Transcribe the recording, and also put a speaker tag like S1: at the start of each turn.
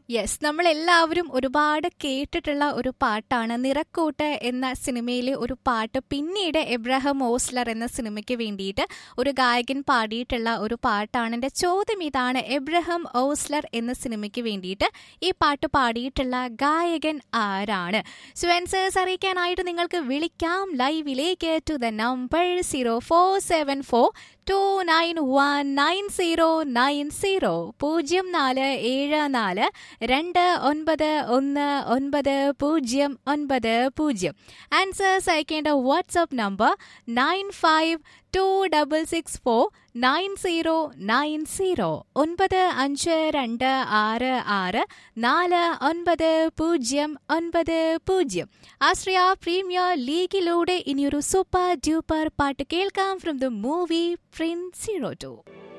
S1: yes നമ്മൾ എല്ലാവരും ഒരുപാട് കേട്ടിട്ടുള്ള ഒരു പാട്ടാണ് നിറക്കൂട്ട് എന്ന സിനിമയിലെ ഒരു പാട്ട് പിന്നീട് എബ്രഹാം ഓസ്ലർ എന്ന സിനിമയ്ക്ക് വേണ്ടിയിട്ട് ഒരു ഗായകൻ പാടിയിട്ടുള്ള ഒരു പാട്ടാണ് എൻ്റെ ചോദ്യം ഇതാണ് എബ്രഹാം ഓസ്ലർ എന്ന സിനിമയ്ക്ക് വേണ്ടിയിട്ട് ഈ പാട്ട് പാടിയിട്ടുള്ള ഗായകൻ ആരാണ് സോ ആൻസേഴ്സ് അറിയിക്കാനായിട്ട് നിങ്ങൾക്ക് വിളിക്കാം ലൈവിലേക്ക് to the number zero four seven four two nine one nine zero nine zero പൂജ്യം നാല് ഏഴ് നാല് രണ്ട് ഒൻപത് ഒന്ന് ഒൻപത് പൂജ്യം ഒൻപത് പൂജ്യം ആൻസേഴ്സ് അയക്കേണ്ട WhatsApp number nine five two double six four nine zero nine zero ഒൻപത് അഞ്ച് രണ്ട് ആറ് ആറ് നാല് ഒൻപത് പൂജ്യം ഒൻപത് പൂജ്യം ആശ്രയ പ്രീമിയർ ലീഗിലൂടെ ഇനിയൊരു സൂപ്പർ ഡ്യൂപ്പർ പാട്ട് കേൾക്കാം from the movie Prince zero to